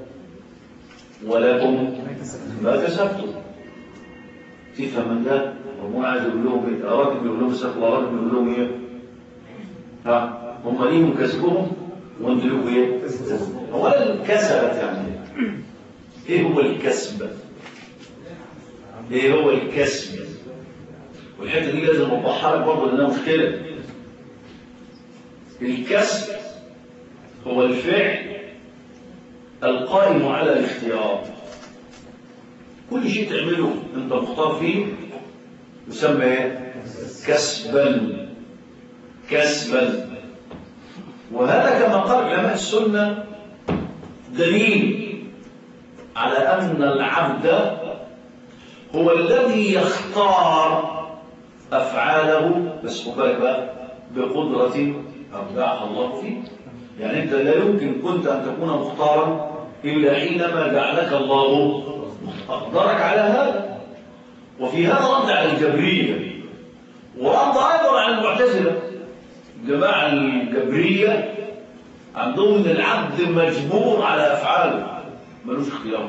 ولكم ما كسبتم تفهم من ده ربنا عايز يقول لهم ايه راجل بيقول لهم سكوا راجل بيقول لهم ايه ها هم ليهم كسبهم وانتوا لكم ايه اولا كسبت يعني ايه هو الكسب ايه هو الكسب والحته دي لازم اوضحها لك برضه لانها مشكله الكسب هو الفعل القائم على الاختيار كل شيء تعمله انت مختار فيه يسمى ايه كسبا كسبا وهذا كما قال علماء السنه دليل على ان العبد هو الذي يختار افعاله بس خد بالك بقى بقدره ابدعها الله فيه يعني انت لا يمكن كنت ان تكون مختارا الا حينما جعلك الله اقدرك على هذا وفي هذا رد على الجبريه ورد ايضا على المعتزله الجماعه الجبريه عندهم ان العبد مجبور على افعاله ملوش اختيار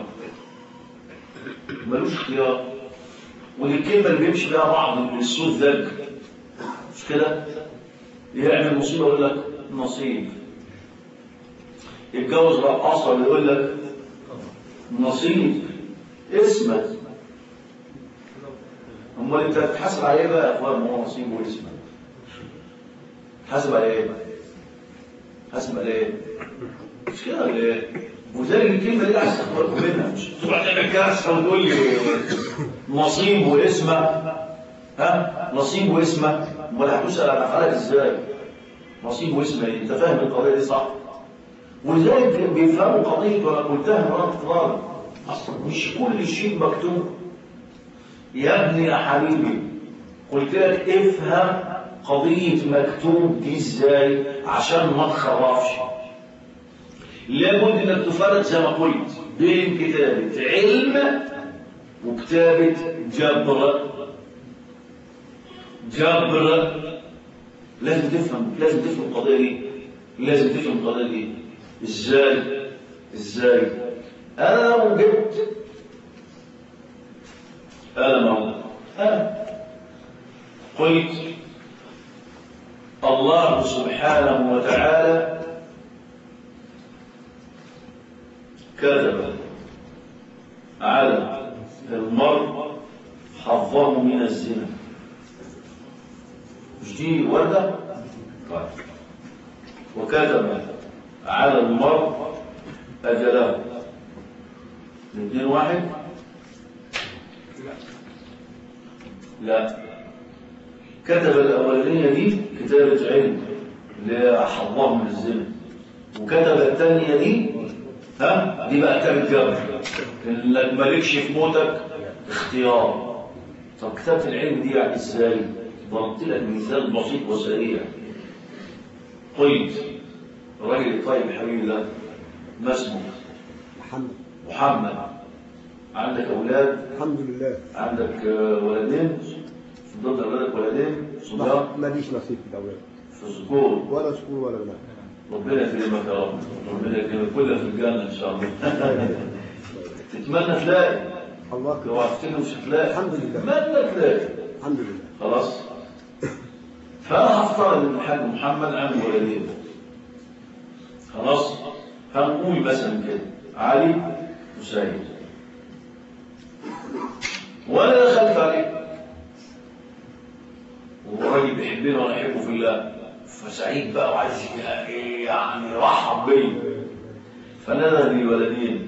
ملوش اختيار ودي الكلمه اللي بيمشي بها بعض من السوء ذاك مش كده يعمل مصيبه يقول لك نصيب يتجوز رقاصه يقول لك نصيب اسمك امال انت هتحاسب على ايه بقى يا اخوان ما هو نصيب واسمه حاسب على ايه حاسب على ايه مش كده ولا ايه وذلك الكلمه دي عايز تخبركم منها مش تروح تعمل كارثه وتقول لي نصيب واسمه ها نصيب واسمه امال هتسال عن افعالك ازاي نصيب واسمه ايه انت فاهم القضيه دي صح ولذلك بيفهموا قضيه وانا قلتها مرات كتير اصلا مش كل شيء مكتوب يا ابني يا حبيبي قلت لك افهم قضية مكتوب دي ازاي عشان ما تخرفش لابد انك تفرق زي ما قلت بين كتابة علم وكتابة جبر جبر لازم تفهم لازم تفهم القضية دي لازم تفهم القضية دي ازاي ازاي انا لو جبت انا موجود انا قلت الله سبحانه وتعالى كذب على المرء حظه من الزنا مش دي وردة؟ طيب وكتب على المرء أجله الاثنين واحد؟ لا كتب الأولانية دي كتابة علم اللي هي حظاه من الزنا وكتب الثانية دي ها دي بقى كتابة جبر انك مالكش في موتك اختيار طب كتابة العلم دي يعني ازاي؟ ضربت لك مثال بسيط وسريع قلت الراجل الطيب الحبيب ده ما اسمه؟ محمد محمد عندك اولاد الحمد لله عندك آه، ولدين فضلت اولادك ولدين صبيان ماليش نصيب في الاولاد في الذكور ولا ذكور ولا بنات ربنا يكرمك يا رب ربنا يكرمك كلها في الجنه ان شاء الله تتمنى تلاقي الله لو أكبر. عرفتني مش هتلاقي الحمد لله. تتمنى تلاقي الحمد لله خلاص فانا هفترض ان الحاج محمد عنده ولدين خلاص هنقول مثلا كده علي وسعيد وانا دخلت عليه وراجل بيحبني وانا احبه في الله فسعيد بقى وعايز يعني يرحب بيا فنادى لي ولدين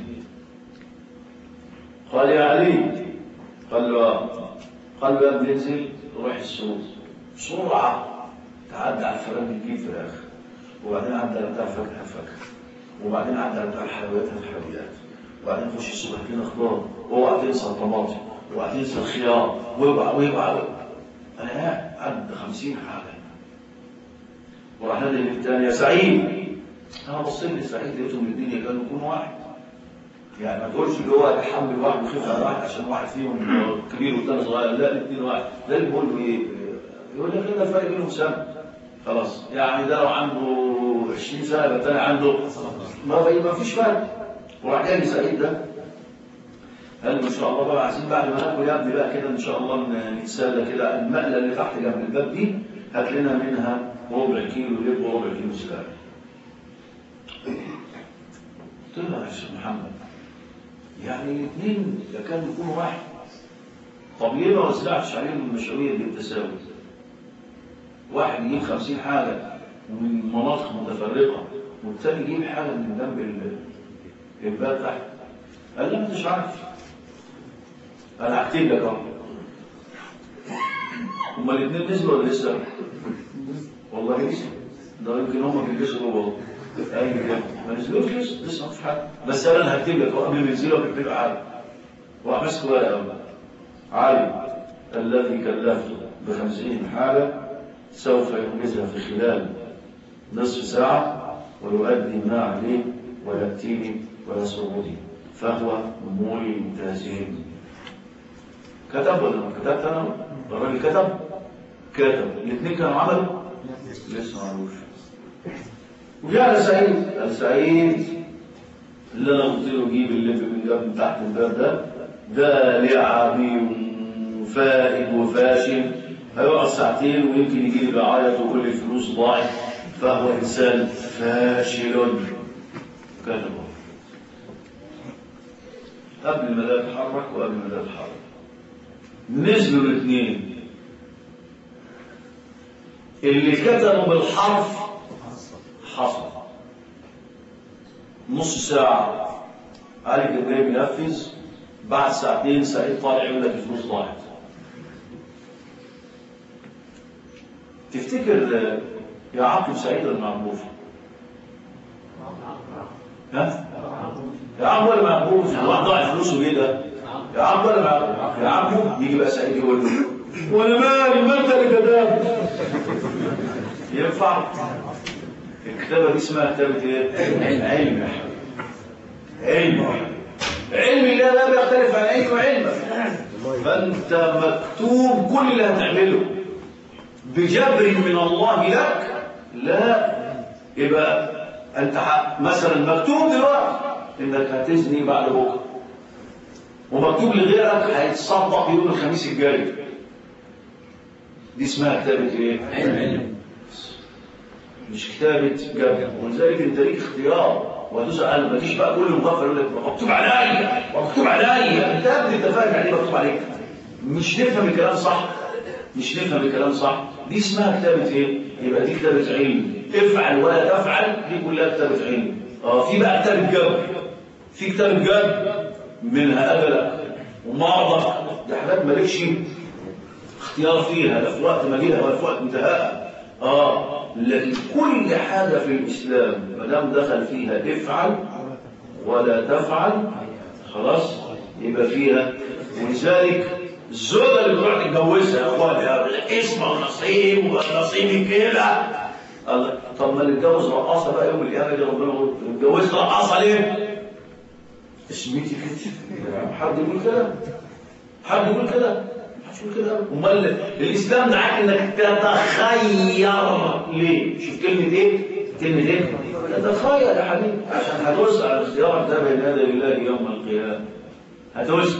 قال يا علي قال له آه. قال له يا ابني انزل روح السوق بسرعه تعدى على الفرن تجيب فراخ وبعدين عدى على بتاع الفاكهه الفاكهه وبعدين عدى على بتاع الحلويات الحلويات وبعدين خش السوق هات لنا خضار واوعى تنسى الطماطم واوعى تنسى الخيار ويبقى ويبقى ويبقى. انا قاعد عدى 50 حاجه وراح نادي الثاني يا سعيد انا بصيت لسعيد لقيتهم الاثنين كانوا يكونوا واحد يعني ما تقولش اللي هو يحمل واحد ويخف على واحد عشان واحد فيهم كبير والثاني صغير لا الاثنين واحد ده اللي بيقول له ايه يقول لك كده الفرق بينهم سنه خلاص يعني ده لو عنده 20 سنه يبقى الثاني عنده ما في ما فيش فرق وراح جاي سعيد ده قال له ان شاء الله بقى عايزين بعد ما ناكل يا ابني بقى كده ان شاء الله ن- نتسلى كده المقله اللي تحت جنب الباب دي هات لنا منها ربع كيلو لب وربع كيلو سكر قلت له يا شيخ محمد يعني الاثنين ده كانوا يكونوا واحد طب ليه ما وزعتش عليهم المشاريع بالتساوي واحد يجيب خمسين حاجة من مناطق متفرقة والتاني يجيب حاجة من جنب ال- الباب تحت قال لي مش عارف انا هكتب لك اهو هما الاثنين نزلوا ولا لسه؟ والله لسه ده يمكن هما بيلبسوا جوه ايوه كده ما نزلوش لسه لسه مفيش حاجه بس انا هكتب لك قبل ما ينزلوا هكتب لك حاجه وماسك ورقه علي الذي كلفته بخمسين حاجه سوف ينجزها في خلال نصف ساعه ويؤدي ما عليه وياتيني ويسرني فهو ملتزم كتب ولا ما كتبت انا الراجل كتب كتب الاثنين كانوا عملوا لسه ما عملوش وجاء سعيد قال سعيد اللي انا قلت له جيب اللب من جنب من تحت الباب ده ده لعبي وفائد وفاشل هيقعد ساعتين ويمكن يجي لي بعيط ويقول لي الفلوس ضاعت فهو انسان فاشل كتبه قبل ما ده يتحرك وقبل ما ده يتحرك نزلوا الاثنين اللي كتبوا بالحرف حصل نص ساعة علي جبريل ينفذ بعد ساعتين سعيد طالع يقول لك الفلوس ضاعت تفتكر آه، يا عاقب سعيد ولا معروف؟ ها؟ يا عم ولا معروف واحد ضاع فلوسه كده يا عم ولا معروف يا عم يجي بقى سعيد يقول له وانا مالي ما انت اللي كتبت ينفع الكتابه دي اسمها كتابه ايه؟ علم يا حبيبي علم علم الله لا بيختلف عن علم علمك فانت مكتوب كل اللي هتعمله بجبر من الله لك لا يبقى انت ح- مثلا مكتوب دلوقتي انك هتزني بعد بكره ومكتوب لغيرك هيتصدق يوم الخميس الجاي دي اسمها كتابه ايه؟ علم مش كتابة جبر ولذلك انت ليك اختيار وتسأل ما تجيش بقى كل مغفل يقول لك مكتوب عليا مكتوب عليا انت يا ابني انت فاهم يعني ايه مكتوب عليك مش نفهم الكلام صح مش نفهم الكلام صح دي اسمها كتابة ايه؟ يبقى دي كتابة علم افعل ولا تفعل دي كلها كتابة علم اه في بقى كتابة جبر في كتابة جبر منها أجلك ومرضك دي حاجات مالكش اختيار فيها لا في وقت مجيئها ولا في وقت انتهائها اه لكن كل حاجة في الإسلام ما دام دخل فيها افعل ولا تفعل خلاص يبقى فيها ولذلك الزوجة اللي بتروح تتجوزها يا اخوان يا اسم ونصيب ونصيبي كده الله طب ما اللي اتجوز رقاصة بقى يوم القيامة دي ربنا يقول اتجوزت رقاصة ليه؟ اسمتي كده حد يقول كده؟ حد يقول كده؟ محدش يقول كده امال الاسلام دعاك انك تتخير ليه؟ شوف كلمة ايه؟ كلمة ايه؟ تتخير يا حبيبي عشان هتوسع على اختيارك ده بين يدي الله يوم القيامة هتوسع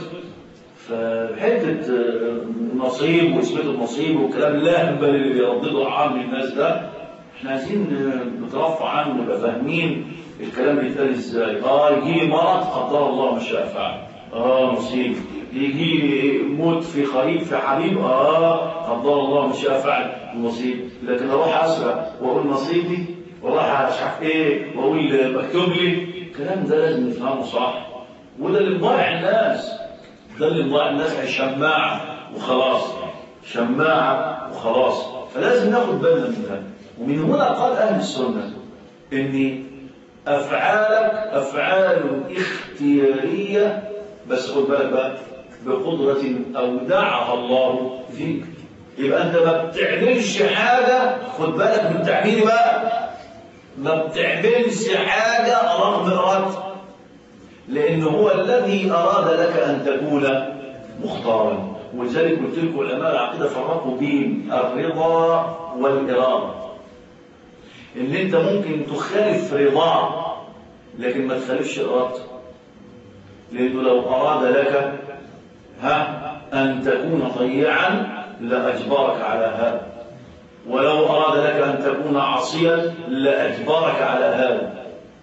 فحتة آه، نصيب واسمة النصيب والكلام الأهبل اللي بيردده عام الناس ده احنا عايزين آه، نترفع عنه نبقى فاهمين الكلام بيتقال ازاي اه يجي لي مرض قدر الله ما شاء فعل اه نصيب يجي لي موت في قريب في حبيب اه قدر الله ما شاء فعل نصيب لكن اروح اسرع واقول نصيبي واروح مش عارف ايه واقول مكتوب لي الكلام ده لازم نفهمه صح وده اللي مضيع الناس ده اللي مضيع الناس هي شماعة وخلاص شماعة وخلاص فلازم ناخد بالنا من ده ومن هنا قال أهل السنة إن أفعالك أفعال اختيارية بس خد بالك بقى بقدرة أودعها الله فيك يبقى أنت ما بتعملش حاجة خد بالك من تعبيري بقى ما بتعملش حاجة رغم إرادتك لأنه هو الذي أراد لك أن تكون مختارا ولذلك قلت لكم علماء العقيدة فرقوا بين الرضا والإرادة إن أنت ممكن تخالف رضاه لكن ما تخالفش إرادته لأنه لو أراد لك ها أن تكون طيعا لأجبرك على هذا ولو أراد لك أن تكون عصيا لأجبرك على هذا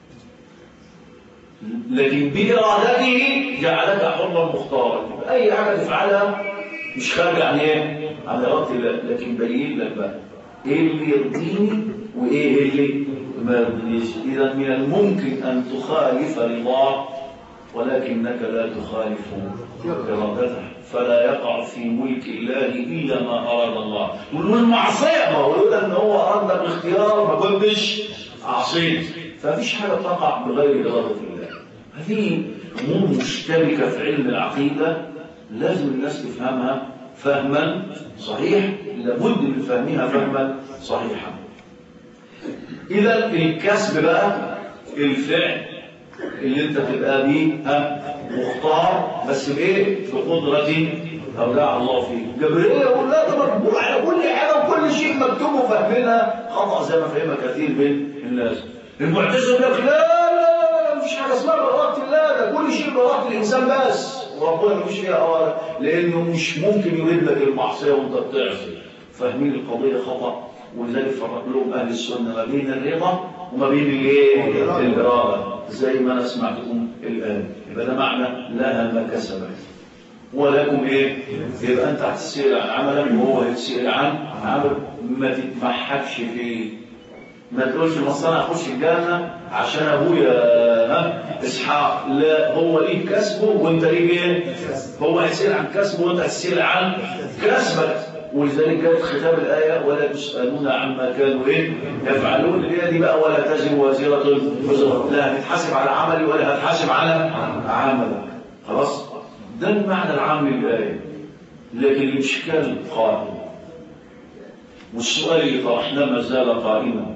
لكن بإرادته جعلك حرا مختارا أي حاجة تفعلها مش خارجة عن إيه؟ عن إرادة الله لكن بين لك بقى إيه اللي يرضيني وإيه اللي ما يرضينيش إذا من الممكن أن تخالف رضاه ولكنك لا تخالف إرادته فلا يقع في ملك الله إلا ما أراد الله يقول المعصية ما هو يقول أن هو أراد لك الاختيار ما كنتش عصيت فمفيش حاجة تقع بغير إرادة الله هذه أمور مشتركة في علم العقيدة لازم الناس تفهمها فهما صحيح لابد من فهمها فهما صحيحا إذا الكسب بقى الفعل اللي انت تبقى بيه ها مختار بس بايه بقدرة أودع الله فيه جبريل يقول لا ده مكتوب على كل حاجة وكل شيء مكتوب وفاهمينها خطأ زي ما فهمها كثير من الناس المعتزله يقول لك لا لا مفيش حاجة اسمها بإرادة الله ده كل شيء بإرادة الإنسان بس وربنا مفيش فيها أوامر لأنه مش ممكن يريد لك المعصية وأنت بتعصي فاهمين القضية خطأ ولذلك فرق لهم أهل السنة ما بين الرضا وما بين الايه؟ الإرادة زي ما أنا سمعتكم الآن يبقى ده معنى لها ما كسبت ولكم ايه يبقى انت هتسال عن عملك وهو هيتسال عن عمل ما تتمحكش فيه ما تقولش مثلا انا اخش الجنه عشان ابويا ها اسحاق لا هو ليه كسبه وانت ليه ايه هو هيسال عن كسبه وانت هتسال عن كسبك ولذلك جاءت ختام الايه ولا تسالون عما كانوا ايه يفعلون اللي هي دي بقى ولا تزر وازره وزر لا هتتحاسب على عملي ولا هتحاسب على عملك خلاص ده المعنى العام للايه لكن الاشكال قائم والسؤال اللي طرحناه ما زال قائما